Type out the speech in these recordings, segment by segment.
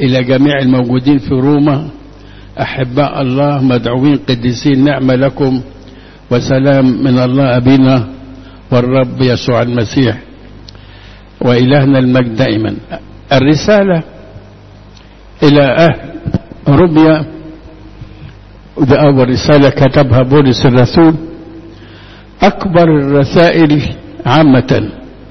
إلى جميع الموجودين في روما أحباء الله مدعوين قديسين نعمة لكم وسلام من الله أبينا والرب يسوع المسيح وإلهنا المجد دائما الرسالة إلى أهل روميا وده أول رسالة كتبها بولس الرسول أكبر الرسائل عامة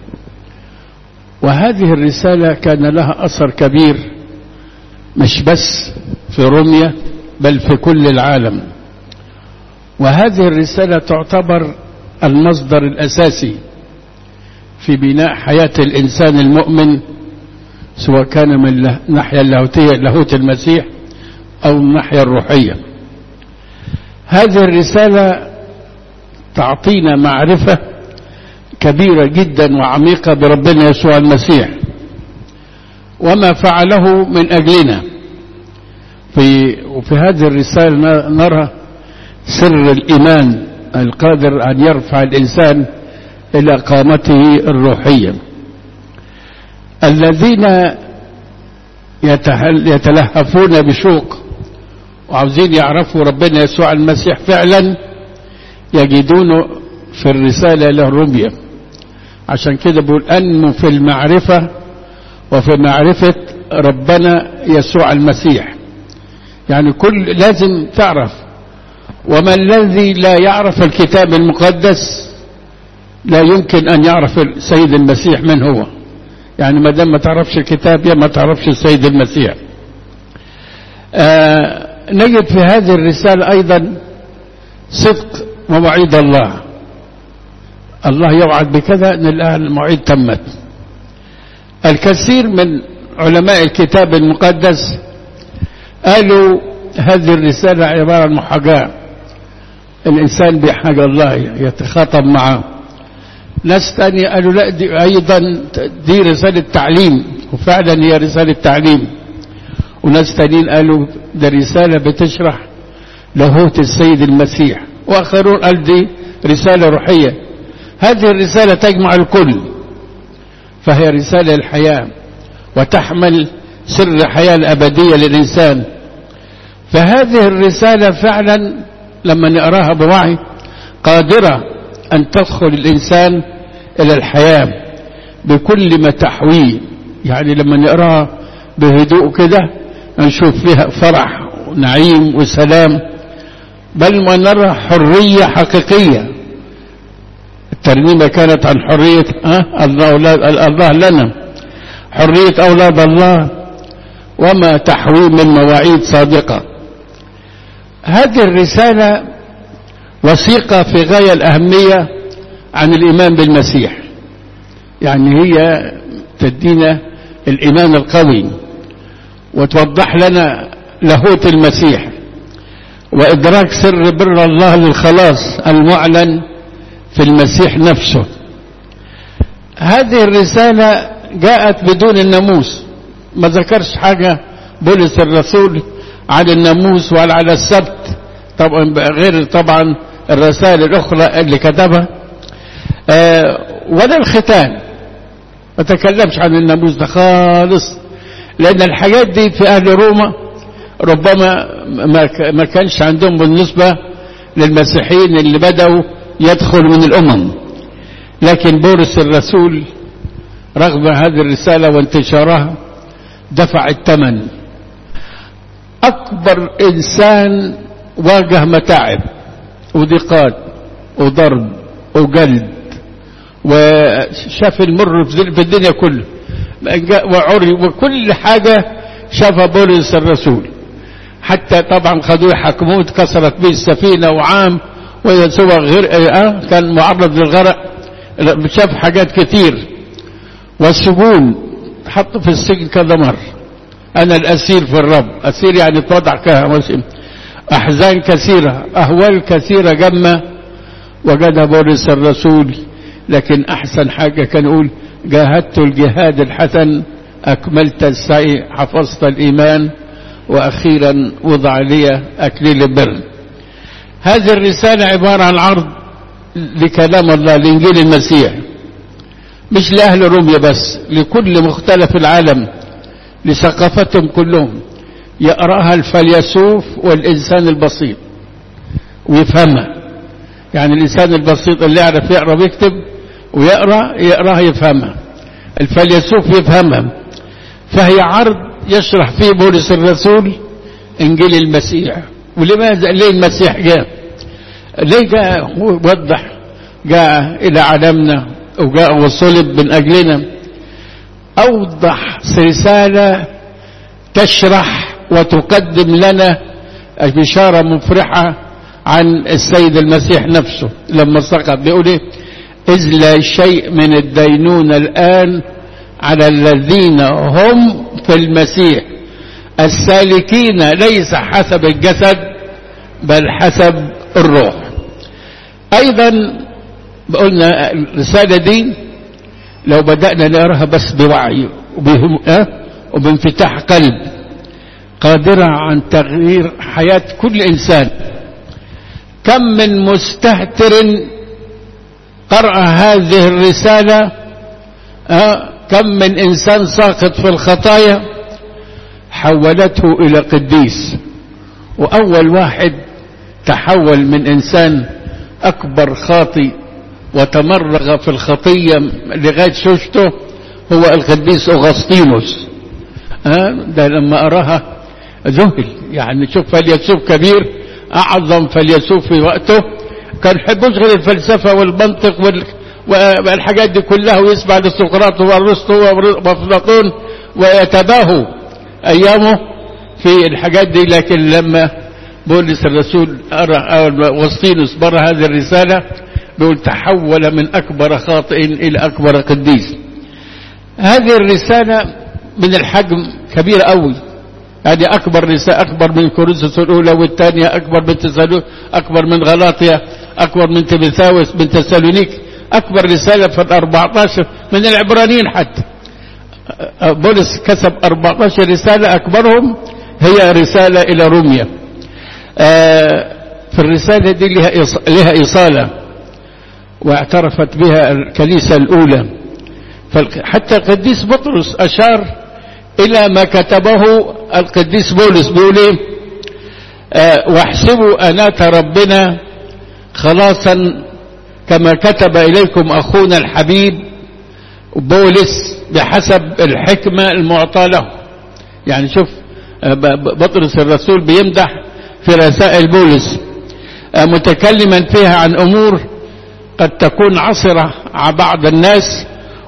وهذه الرسالة كان لها أثر كبير مش بس في روميا بل في كل العالم وهذه الرسالة تعتبر المصدر الأساسي في بناء حياة الإنسان المؤمن سواء كان من الناحية اللاهوتية لاهوت المسيح أو الناحية الروحية هذه الرسالة تعطينا معرفة كبيرة جدا وعميقة بربنا يسوع المسيح وما فعله من أجلنا في وفي هذه الرسالة نرى سر الإيمان القادر أن يرفع الإنسان إلى قامته الروحية الذين يتلهفون بشوق وعاوزين يعرفوا ربنا يسوع المسيح فعلا يجدون في الرسالة إلى روميا عشان كده بقول أنمو في المعرفة وفي معرفة ربنا يسوع المسيح يعني كل لازم تعرف وما الذي لا يعرف الكتاب المقدس لا يمكن أن يعرف السيد المسيح من هو يعني ما دام ما تعرفش الكتاب يا ما تعرفش السيد المسيح آه نجد في هذه الرسالة أيضا صدق مواعيد الله الله يوعد بكذا أن الآن المواعيد تمت الكثير من علماء الكتاب المقدس قالوا هذه الرسالة عبارة عن محاجاة الإنسان بحاجة الله يتخاطب معه ناس تانية قالوا لا دي أيضا دي رسالة تعليم وفعلا هي رسالة تعليم وناس تانيين قالوا ده رسالة بتشرح لاهوت السيد المسيح وآخرون قال دي رسالة روحية هذه الرسالة تجمع الكل فهي رسالة الحياة وتحمل سر الحياة الأبدية للإنسان فهذه الرسالة فعلا لما نقراها بوعي قادرة أن تدخل الإنسان إلى الحياة بكل ما تحويه يعني لما نقراها بهدوء كده نشوف فيها فرح ونعيم وسلام بل ونرى حرية حقيقية الترنيمة كانت عن حرية أه؟ الله, الله لنا حرية أولاد الله وما تحويه من مواعيد صادقة هذه الرسالة وثيقة في غاية الأهمية عن الإيمان بالمسيح يعني هي تدينا الإيمان القوي وتوضح لنا لاهوت المسيح وإدراك سر بر الله للخلاص المعلن في المسيح نفسه هذه الرسالة جاءت بدون الناموس ما ذكرش حاجة بولس الرسول عن الناموس ولا على السبت طبعا غير طبعا الرسائل الأخرى اللي كتبها آه ولا الختان ما تكلمش عن الناموس ده خالص لأن الحاجات دي في أهل روما ربما ما كانش عندهم بالنسبة للمسيحيين اللي بدأوا يدخل من الأمم لكن بولس الرسول رغم هذه الرسالة وانتشارها دفع الثمن أكبر إنسان واجه متاعب وضيقات وضرب وجلد وشاف المر في الدنيا كله وعري وكل حاجة شافها بولس الرسول حتى طبعا خدوه حكموه اتكسرت به السفينة وعام ويسوى غير اه كان معرض للغرق شاف حاجات كتير والسجون حط في السجن كذا مرة أنا الأسير في الرب أسير يعني اتوضع كهوسم أحزان كثيرة أهوال كثيرة جمة وجدها بولس الرسول لكن أحسن حاجة كان يقول جاهدت الجهاد الحسن أكملت السعي حفظت الإيمان وأخيرا وضع لي أكليل البر هذه الرسالة عبارة عن عرض لكلام الله لإنجيل المسيح مش لأهل روميا بس لكل مختلف العالم لثقافتهم كلهم يقرأها الفيلسوف والإنسان البسيط ويفهمها يعني الإنسان البسيط اللي يعرف يقرأ ويكتب ويقرأ يقرأها يفهمها الفيلسوف يفهمها فهي عرض يشرح فيه بولس الرسول إنجيل المسيح ولماذا ليه المسيح جاء ليه جاء وضح جاء إلى عالمنا وجاء وصلب من أجلنا أوضح رسالة تشرح وتقدم لنا بشارة مفرحة عن السيد المسيح نفسه لما سقط بيقول ايه إذ لا شيء من الدينونة الآن على الذين هم في المسيح السالكين ليس حسب الجسد بل حسب الروح أيضا قلنا الرسالة دي لو بدأنا نقراها بس بوعي وبهم أه؟ وبانفتاح قلب قادرة عن تغيير حياة كل إنسان كم من مستهتر قرأ هذه الرسالة أه؟ كم من إنسان ساقط في الخطايا حولته إلى قديس وأول واحد تحول من إنسان أكبر خاطي وتمرغ في الخطية لغاية شوشته هو القديس أغسطينوس أه؟ ده لما أراها ذهل يعني شوف فيلسوف كبير أعظم فيلسوف في وقته كان يحب يشغل الفلسفة والمنطق وال... والحاجات دي كلها ويسمع لسقراط وارسطو وافلاطون ويتباهوا ايامه في الحاجات دي لكن لما بولس الرسول وسطينوس بر هذه الرسالة بيقول تحول من أكبر خاطئ إلى أكبر قديس هذه الرسالة من الحجم كبير قوي هذه أكبر رسالة أكبر من كورنثوس الأولى والثانية أكبر من تسالو أكبر من غلاطيا أكبر من تيموثاوس من تسالونيك أكبر رسالة في الأربعتاشر من العبرانيين حتى بولس كسب 14 رسالة أكبرهم هي رسالة إلى روميا في الرسالة دي لها لها إصالة واعترفت بها الكنيسة الأولى حتى القديس بطرس أشار إلى ما كتبه القديس بولس بيقول إيه واحسبوا أنات ربنا خلاصا كما كتب إليكم أخونا الحبيب بولس بحسب الحكمة المعطاة له يعني شوف بطرس الرسول بيمدح في رسائل بولس متكلما فيها عن أمور قد تكون عصرة على بعض الناس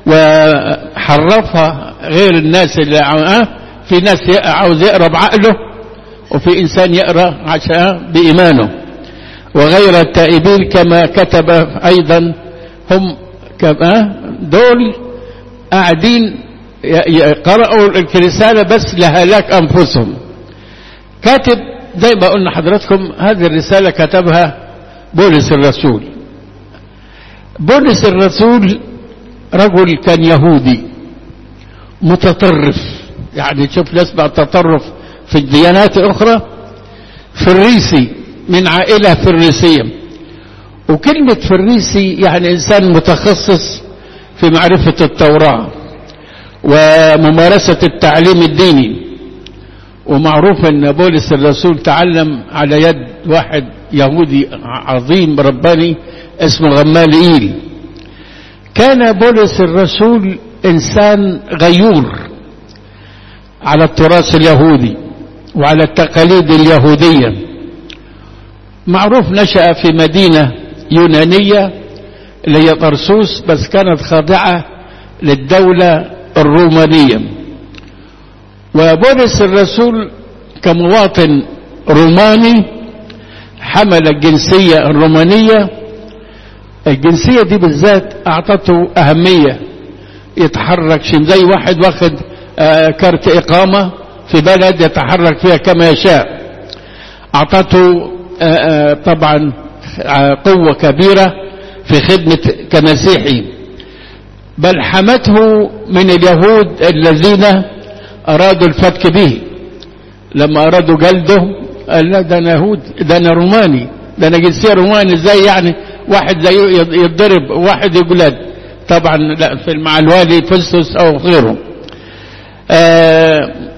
وحرفها غير الناس اللي في ناس عاوز يقرا بعقله وفي إنسان يقرا عشان بإيمانه وغير التائبين كما كتب أيضا هم كما دول قاعدين قرأوا الرسالة بس لهلاك أنفسهم كاتب زي ما قلنا حضراتكم هذه الرسالة كتبها بولس الرسول بولس الرسول رجل كان يهودي متطرف يعني تشوف نسبة التطرف في الديانات الأخرى فريسي من عائلة فريسية وكلمة فريسي يعني إنسان متخصص في معرفة التوراة وممارسة التعليم الديني ومعروف ان بولس الرسول تعلم على يد واحد يهودي عظيم رباني اسمه غماليل كان بولس الرسول انسان غيور على التراث اليهودي وعلى التقاليد اليهودية معروف نشأ في مدينة يونانية اللي هي طرسوس بس كانت خاضعة للدولة الرومانية وبولس الرسول كمواطن روماني حمل الجنسية الرومانية الجنسية دي بالذات أعطته أهمية يتحرك شن زي واحد واخد آه كارت إقامة في بلد يتحرك فيها كما يشاء أعطته آه آه طبعا قوة كبيرة في خدمة كمسيحي بل حمته من اليهود الذين أرادوا الفتك به لما أرادوا جلده قال لا ده أنا يهود ده أنا روماني ده أنا جنسية روماني ازاي يعني واحد زي يتضرب واحد يجلد طبعا لا في مع الوالي فلسوس أو غيره آه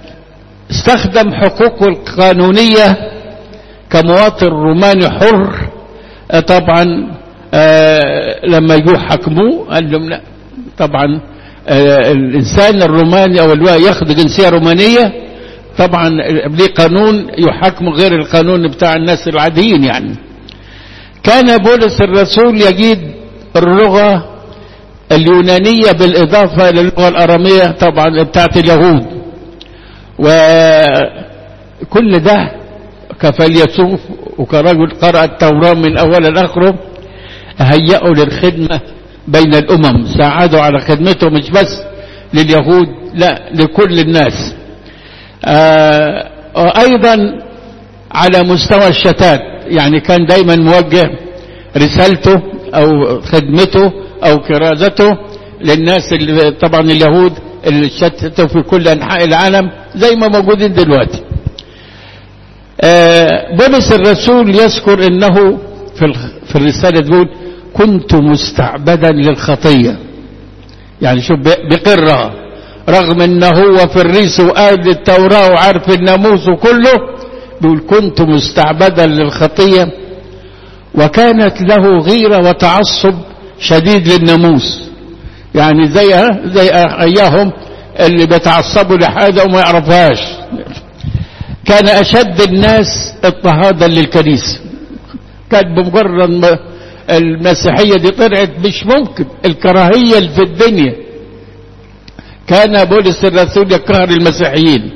استخدم حقوقه القانونية كمواطن روماني حر طبعا لما يجوا حكموه قال لهم لا طبعا الإنسان الروماني أو اللي ياخذ جنسية رومانية طبعا ليه قانون يحكم غير القانون بتاع الناس العاديين يعني كان بولس الرسول يجيد اللغة اليونانية بالإضافة للغة الأرامية طبعا بتاعت اليهود وكل ده كفيلسوف وكرجل قرأ التوراة من أول لآخره هيئوا للخدمة بين الأمم ساعدوا على خدمته مش بس لليهود لا لكل الناس آه أيضا على مستوى الشتات يعني كان دايما موجه رسالته أو خدمته أو كرازته للناس اللي طبعا اليهود اللي شتتوا في كل أنحاء العالم زي ما موجودين دلوقتي آه بولس الرسول يذكر انه في في الرساله تقول كنت مستعبدا للخطيه يعني شوف بقرها رغم انه هو في الريس وقال التوراه وعارف الناموس وكله بيقول كنت مستعبدا للخطيه وكانت له غيره وتعصب شديد للناموس يعني زي زي اياهم اللي بيتعصبوا لحاجه وما يعرفهاش كان أشد الناس اضطهادا للكنيسة كان بمجرد ما المسيحية دي طلعت مش ممكن الكراهية اللي في الدنيا كان بولس الرسول يكره المسيحيين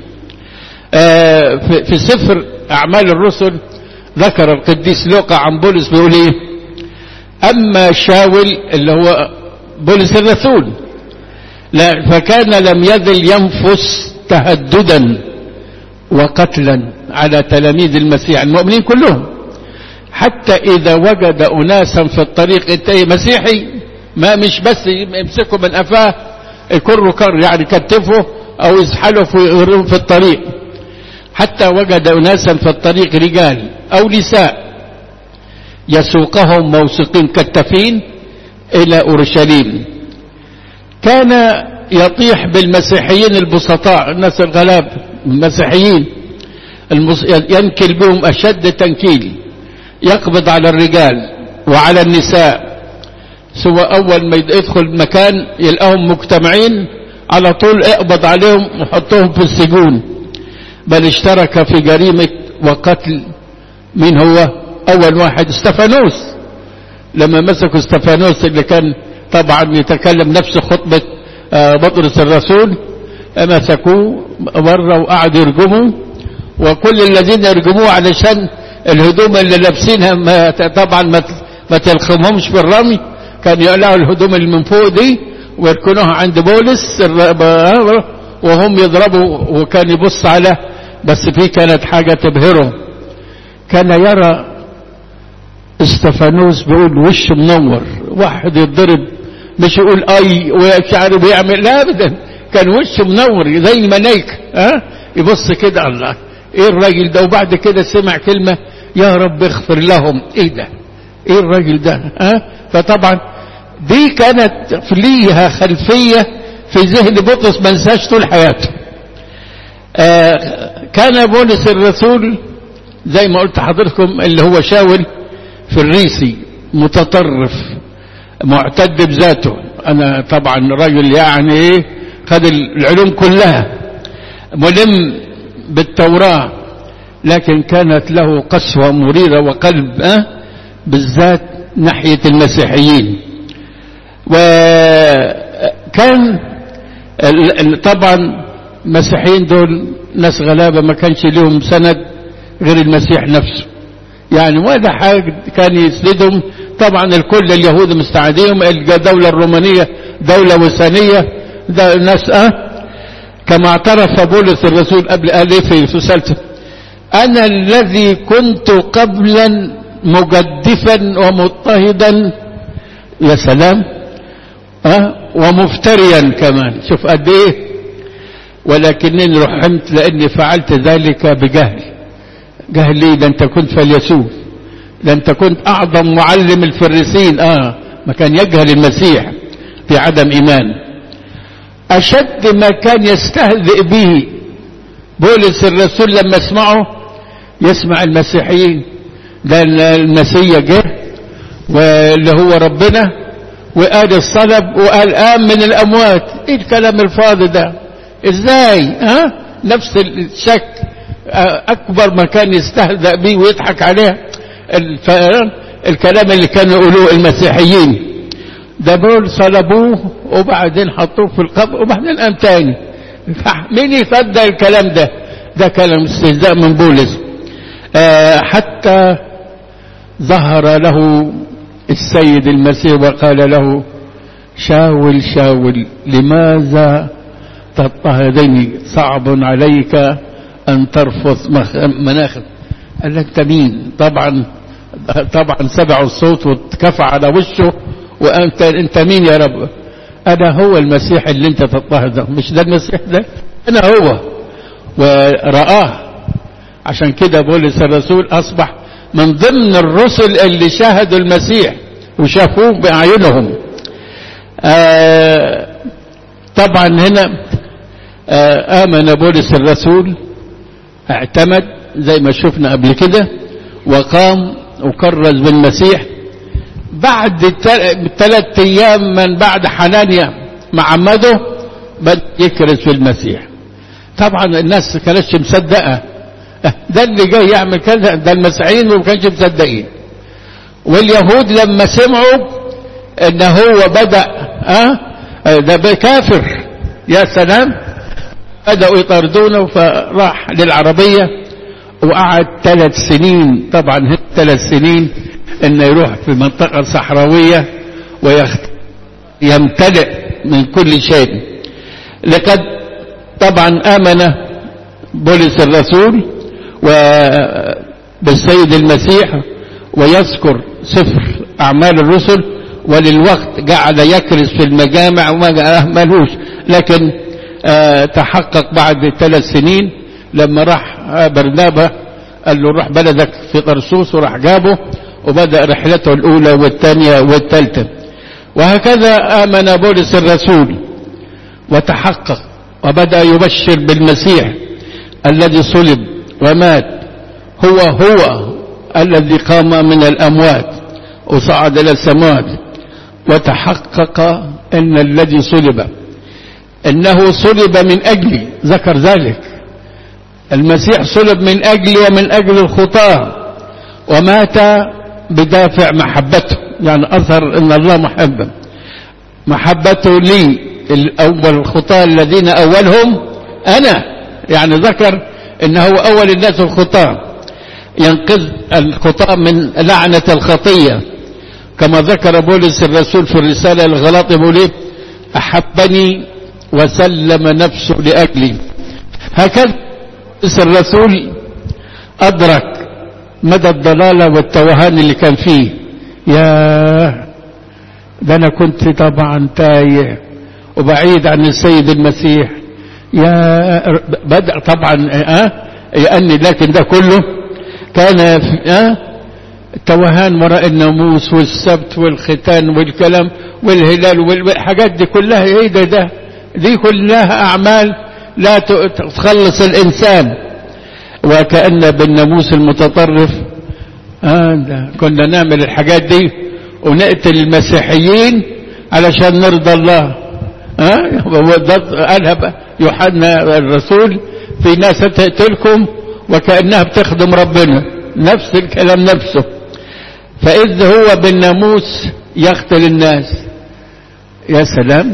آه في, في سفر أعمال الرسل ذكر القديس لوقا عن بولس بيقول ايه أما شاول اللي هو بولس الرسول لا فكان لم يزل ينفس تهددا وقتلا على تلاميذ المسيح المؤمنين كلهم حتى إذا وجد أناسا في الطريق انتهي مسيحي ما مش بس يمسكوا من أفاه يكروا كر يعني كتفه أو يسحلوا في, في الطريق حتى وجد أناسا في الطريق رجال أو نساء يسوقهم موثقين كتفين إلى أورشليم كان يطيح بالمسيحيين البسطاء الناس الغلاب المسيحيين المس... ينكل بهم أشد تنكيل يقبض على الرجال وعلى النساء سواء أول ما يدخل مكان يلقاهم مجتمعين على طول اقبض عليهم وحطهم في السجون بل اشترك في جريمة وقتل من هو أول واحد استفانوس لما مسكوا استفانوس اللي كان طبعا يتكلم نفس خطبة بطرس الرسول مسكوه مرة وقعدوا يرجموا وكل الذين يرجموه علشان الهدوم اللي لابسينها ما طبعا ما ما تلخمهمش بالرمي كان يقلعوا الهدوم اللي من فوق دي ويركنوها عند بولس وهم يضربوا وكان يبص على بس في كانت حاجة تبهره كان يرى استفانوس بيقول وش منور واحد يتضرب مش يقول اي ومش عارف يعمل لا ابدا كان وشه منور زي الملائكه ها يبص كده الله ايه الراجل ده وبعد كده سمع كلمه يا رب اغفر لهم ايه ده ايه الراجل ده ها فطبعا دي كانت ليها خلفيه في ذهن بطرس ما انساش طول حياته آه كان بولس الرسول زي ما قلت حضرتكم اللي هو شاول في الريسي متطرف معتد بذاته انا طبعا رجل يعني ايه خد العلوم كلها ملم بالتوراة لكن كانت له قسوة مريرة وقلب أه بالذات ناحية المسيحيين وكان طبعا المسيحيين دول ناس غلابة ما كانش لهم سند غير المسيح نفسه يعني ولا حاجة كان يسندهم طبعا الكل اليهود مستعدين الدولة الرومانية دولة وثنية ده ناس اه كما اعترف بولس الرسول قبل قال ايه في رسالته انا الذي كنت قبلا مجدفا ومضطهدا يا سلام اه ومفتريا كمان شوف قد ايه ولكنني رحمت لاني فعلت ذلك بجهل جهل ليه ده انت كنت فيلسوف ده انت كنت اعظم معلم الفريسين اه ما كان يجهل المسيح في عدم ايمان اشد ما كان يستهزئ به بولس الرسول لما اسمعه يسمع المسيحيين ده المسيح جه واللي هو ربنا وقال الصلب وقال قام من الاموات ايه الكلام الفاضي ده ازاي ها نفس الشك اكبر ما كان يستهزأ بيه ويضحك عليه الكلام اللي كانوا يقولوه المسيحيين ده بول صلبوه وبعدين حطوه في القبر وبعدين قام تاني مين يصدق الكلام ده ده كلام استهزاء من بولس آه حتى ظهر له السيد المسيح وقال له شاول شاول لماذا تضطهدني صعب عليك أن ترفض مناخ قال لك انت مين طبعا طبعا سمعوا الصوت واتكفى على وشه وانت انت مين يا رب انا هو المسيح اللي انت تضطهده مش ده المسيح ده انا هو ورآه عشان كده بولس الرسول اصبح من ضمن الرسل اللي شاهدوا المسيح وشافوه باعينهم آه طبعا هنا آه آمن بولس الرسول اعتمد زي ما شفنا قبل كده وقام وكرز بالمسيح بعد ثلاث ايام من بعد حنانيا معمده بدا يكرز في المسيح طبعا الناس كانتش مصدقه ده اللي جاي يعمل كذا ده المسيحيين ما كانش مصدقين واليهود لما سمعوا ان هو بدا اه ده كافر يا سلام بداوا يطردونه فراح للعربيه وقعد ثلاث سنين طبعا ثلاث سنين انه يروح في منطقة صحراوية ويمتلئ من كل شيء لقد طبعا امن بولس الرسول وبالسيد المسيح ويذكر سفر اعمال الرسل وللوقت جعل يكرس في المجامع وما ملوش لكن آه تحقق بعد ثلاث سنين لما راح برنابا قال له روح بلدك في طرسوس وراح جابه وبدأ رحلته الأولى والثانية والثالثة وهكذا آمن بولس الرسول وتحقق وبدأ يبشر بالمسيح الذي صلب ومات هو هو الذي قام من الأموات وصعد إلى السماوات وتحقق أن الذي صلب إنه صلب من أجلي ذكر ذلك المسيح صلب من أجلي ومن أجل الخطاة ومات بدافع محبته يعني أظهر أن الله محبه محبته لي الأول الخطاة الذين أولهم أنا يعني ذكر أنه هو أول الناس الخطاة ينقذ الخطاة من لعنة الخطية كما ذكر بولس الرسول في الرسالة الغلاطي بوليه أحبني وسلم نفسه لأجلي هكذا بولس الرسول أدرك مدى الضلالة والتوهان اللي كان فيه يا ده أنا كنت طبعا تايه وبعيد عن السيد المسيح يا بدأ طبعا أه يأني لكن ده كله كان في أه التوهان وراء الناموس والسبت والختان والكلام والهلال والحاجات دي كلها ايه ده ده دي كلها اعمال لا تخلص الانسان وكأن بالناموس المتطرف آه ده كنا نعمل الحاجات دي ونقتل المسيحيين علشان نرضى الله آه قالها يوحنا الرسول في ناس تقتلكم وكأنها بتخدم ربنا نفس الكلام نفسه فإذ هو بالناموس يقتل الناس يا سلام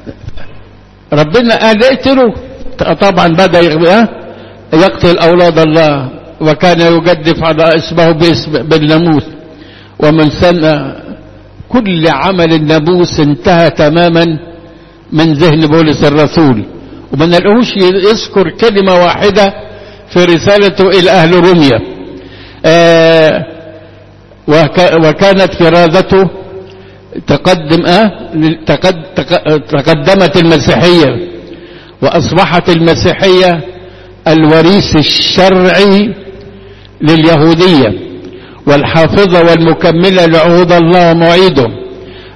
ربنا قال اقتلوا طبعا بدأ يقتل أولاد الله وكان يجدف على اسمه باسم بالناموس ومن سن كل عمل الناموس انتهى تماما من ذهن بولس الرسول وما نلقوش يذكر كلمة واحدة في رسالته إلى أهل روميا آه وكانت فرادته تقدم آه تقد تقدمت المسيحية وأصبحت المسيحية الوريث الشرعي لليهودية والحافظة والمكملة لعهود الله ومواعيده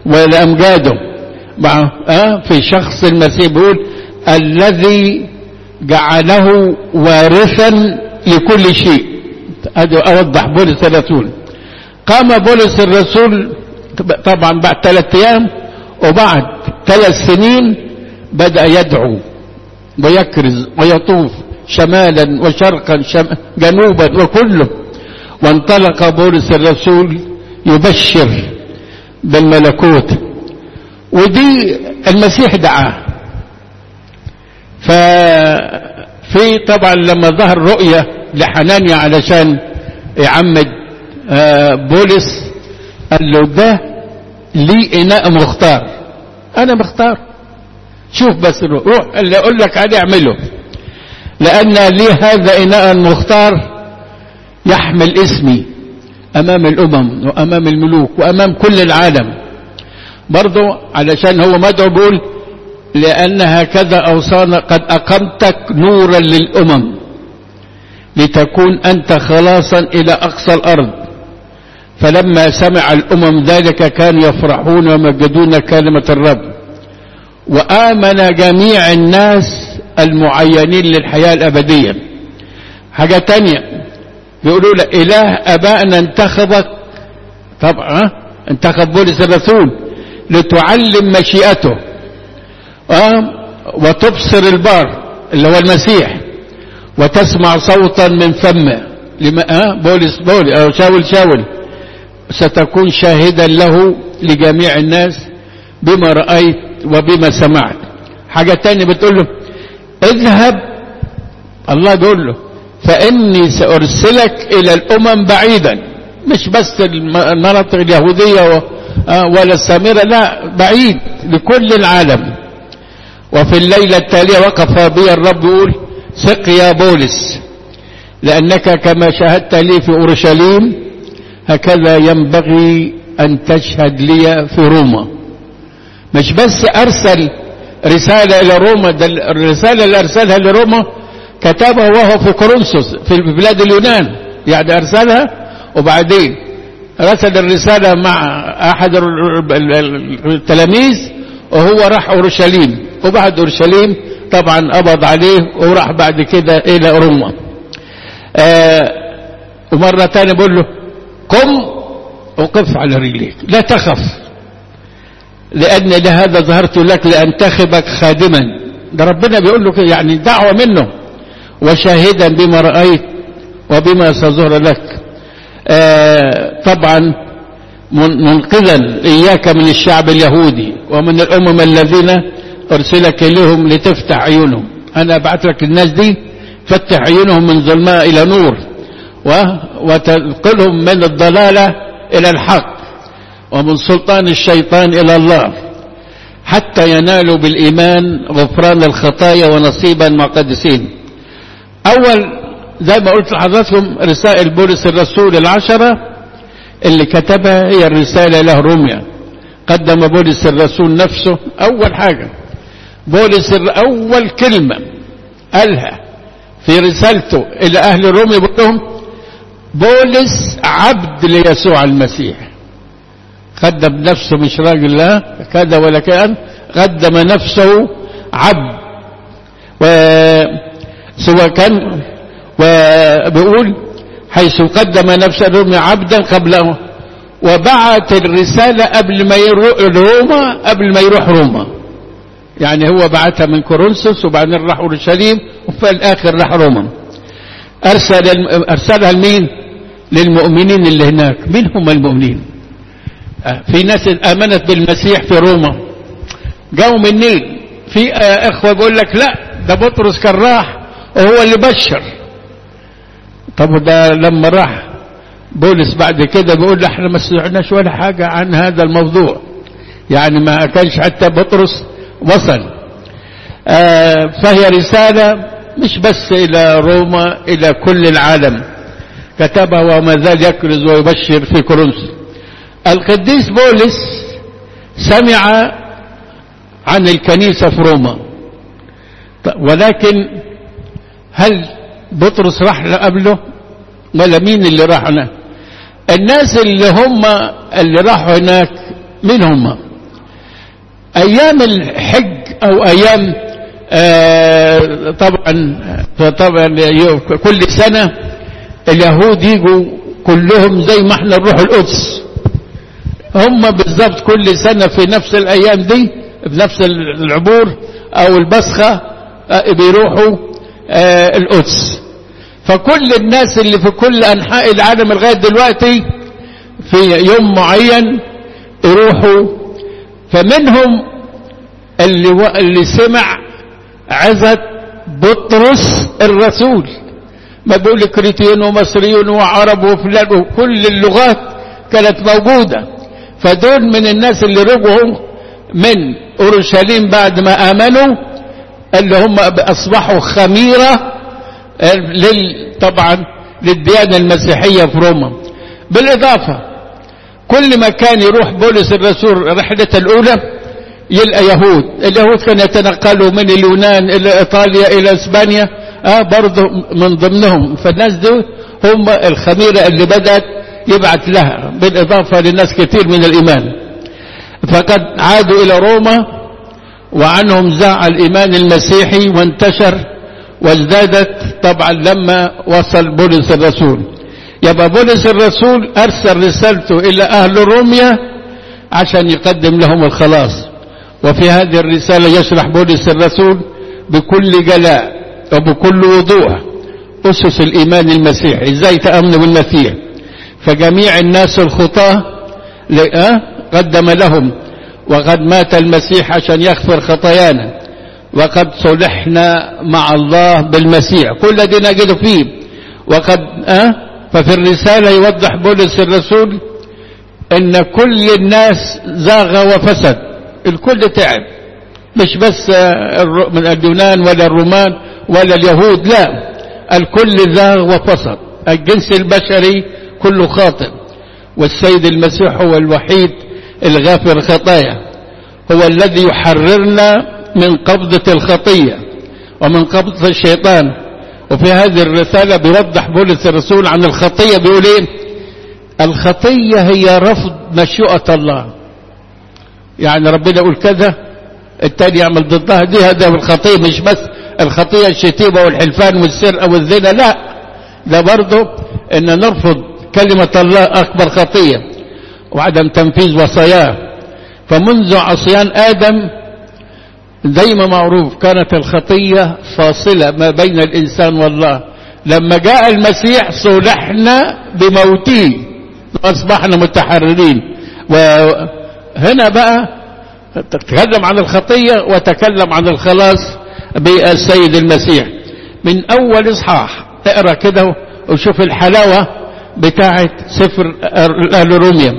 ولأمجاده مع آه في شخص المسيح بيقول الذي جعله وارثا لكل شيء هذا أوضح بولس الرسول قام بولس الرسول طبعا بعد ثلاثة أيام وبعد ثلاث سنين بدأ يدعو ويكرز ويطوف شمالا وشرقا شم... جنوبا وكله وانطلق بولس الرسول يبشر بالملكوت ودي المسيح دعاه ففي طبعا لما ظهر رؤية لحنانيا علشان يعمد بولس قال له ده لي إناء مختار أنا مختار شوف بس روح اللي أقول لك عليه اعمله لأن لي هذا إناء مختار يحمل اسمي أمام الأمم وأمام الملوك وأمام كل العالم برضو علشان هو مدعو بيقول لأن هكذا أوصانا قد أقمتك نورا للأمم لتكون أنت خلاصا إلى أقصى الأرض فلما سمع الأمم ذلك كانوا يفرحون ويمجدون كلمة الرب وآمن جميع الناس المعينين للحياة الأبدية حاجة تانية بيقولوا له إله أبائنا انتخبك طبعا انتخب بولس الرسول لتعلم مشيئته أه؟ وتبصر البار اللي هو المسيح وتسمع صوتا من فمه لما أه؟ بولس بولس أو شاول شاول ستكون شاهدا له لجميع الناس بما رأيت وبما سمعت حاجة تانية بتقول له اذهب الله بيقول له فإني سأرسلك إلى الأمم بعيدا مش بس المناطق اليهودية ولا السامرة لا بعيد لكل العالم وفي الليلة التالية وقف بي الرب يقول سق يا بولس لأنك كما شاهدت لي في أورشليم هكذا ينبغي أن تشهد لي في روما مش بس أرسل رسالة إلى روما ده الرسالة اللي أرسلها لروما كتبها وهو في كورنثوس في بلاد اليونان يعني أرسلها وبعدين رسل الرسالة مع أحد التلاميذ وهو راح أورشليم وبعد أورشليم طبعا قبض عليه وراح بعد كده إلى روما آه ومرة تانية بقول له قم وقف على رجليك لا تخف لأن لهذا ظهرت لك لأنتخبك خادما ده ربنا بيقول له يعني دعوة منه وشاهدا بما رأيت وبما سظهر لك آه طبعا منقذا إياك من الشعب اليهودي ومن الأمم الذين أرسلك إليهم لتفتح عيونهم أنا أبعث لك الناس دي فتح عيونهم من ظلماء إلى نور وتنقلهم من الضلالة إلى الحق ومن سلطان الشيطان إلى الله حتى ينالوا بالإيمان غفران الخطايا ونصيبا مقدسين أول زي ما قلت لحضراتكم رسائل بولس الرسول العشرة اللي كتبها هي الرسالة له روميا قدم بولس الرسول نفسه أول حاجة بولس أول كلمة قالها في رسالته إلى أهل روميا بيقول لهم بولس عبد ليسوع المسيح قدم نفسه مش راجل لا كذا ولا كان قدم نفسه عبد وسواء كان وبيقول حيث قدم نفسه رومي عبدا قبله وبعت الرسالة قبل ما يروح روما قبل ما يروح روما يعني هو بعتها من كورنثوس وبعدين راح اورشليم وفي الاخر راح روما ارسل ارسلها لمين للمؤمنين اللي هناك مين هم المؤمنين في ناس امنت بالمسيح في روما جاوا منين في اخوه بيقول لك لا ده بطرس كان راح وهو اللي بشر طب ده لما راح بولس بعد كده بيقول احنا ما سمعناش ولا حاجه عن هذا الموضوع يعني ما كانش حتى بطرس وصل آه فهي رساله مش بس الى روما الى كل العالم كتبها وما زال يكرز ويبشر في كورنثوس القديس بولس سمع عن الكنيسة في روما ولكن هل بطرس راح قبله ولا مين اللي راح هناك الناس اللي هم اللي راحوا هناك مين هم ايام الحج او ايام آه طبعا طبعا كل سنة اليهود يجوا كلهم زي ما احنا نروح القدس هم بالضبط كل سنة في نفس الأيام دي في نفس العبور أو البسخة آه بيروحوا آه القدس فكل الناس اللي في كل أنحاء العالم لغاية دلوقتي في يوم معين يروحوا فمنهم اللي, و... اللي سمع عزة بطرس الرسول ما بيقول كريتيين ومصريين وعرب وفلان وكل اللغات كانت موجودة فدول من الناس اللي رجعوا من أورشليم بعد ما آمنوا اللي هم أصبحوا خميرة لل طبعا للديانة المسيحية في روما بالإضافة كل ما كان يروح بولس الرسول رحلة الأولى يلقى يهود اليهود كانوا يتنقلوا من اليونان إلى إيطاليا إلى إسبانيا آه برضه من ضمنهم فالناس دي هم الخميرة اللي بدأت يبعث لها بالإضافة لناس كثير من الإيمان فقد عادوا إلى روما وعنهم زاع الإيمان المسيحي وانتشر وازدادت طبعا لما وصل بولس الرسول يبقى بولس الرسول أرسل رسالته إلى أهل روميا عشان يقدم لهم الخلاص وفي هذه الرسالة يشرح بولس الرسول بكل جلاء وبكل وضوح أسس الإيمان المسيحي إزاي تأمنوا بالمسيح فجميع الناس الخطاة قدم لهم وقد مات المسيح عشان يغفر خطايانا وقد صلحنا مع الله بالمسيح كل دي نجد فيه وقد أه ففي الرسالة يوضح بولس الرسول ان كل الناس زاغ وفسد الكل تعب مش بس من اليونان ولا الرومان ولا اليهود لا الكل زاغ وفسد الجنس البشري كله خاطئ والسيد المسيح هو الوحيد الغافر الخطايا هو الذي يحررنا من قبضة الخطية ومن قبضة الشيطان وفي هذه الرسالة بيوضح بولس الرسول عن الخطية بيقول ايه الخطية هي رفض مشيئة الله يعني ربنا يقول كذا التاني يعمل ضدها دي هذا الخطية مش بس الخطية الشتيمة والحلفان والسرقة والزنا لا ده برضه ان نرفض كلمة الله اكبر خطية وعدم تنفيذ وصاياه فمنذ عصيان ادم زي ما معروف كانت الخطية فاصلة ما بين الإنسان والله لما جاء المسيح صلحنا بموته أصبحنا متحررين وهنا بقى تتكلم عن الخطية وتكلم عن الخلاص بالسيد المسيح من أول إصحاح اقرأ كده وشوف الحلاوة بتاعة سفر أهل روميا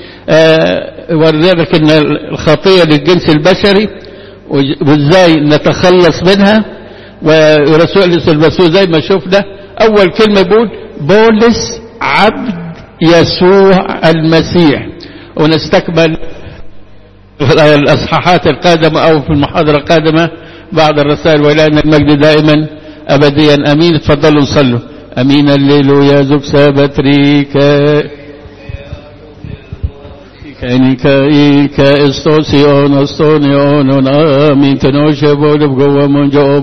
أه وريلك ان الخطية للجنس البشري وازاي نتخلص منها ورسول الرسول زي ما شفنا اول كلمة بيقول بولس عبد يسوع المسيح ونستكمل الاصحاحات القادمة او في المحاضرة القادمة بعض الرسائل والى المجد دائما ابديا امين تفضلوا صلوا امين الليل يا زب سابتريكا كانيكا إيكا استوسيون استونيون آمين تنوشي بولب قوة من جو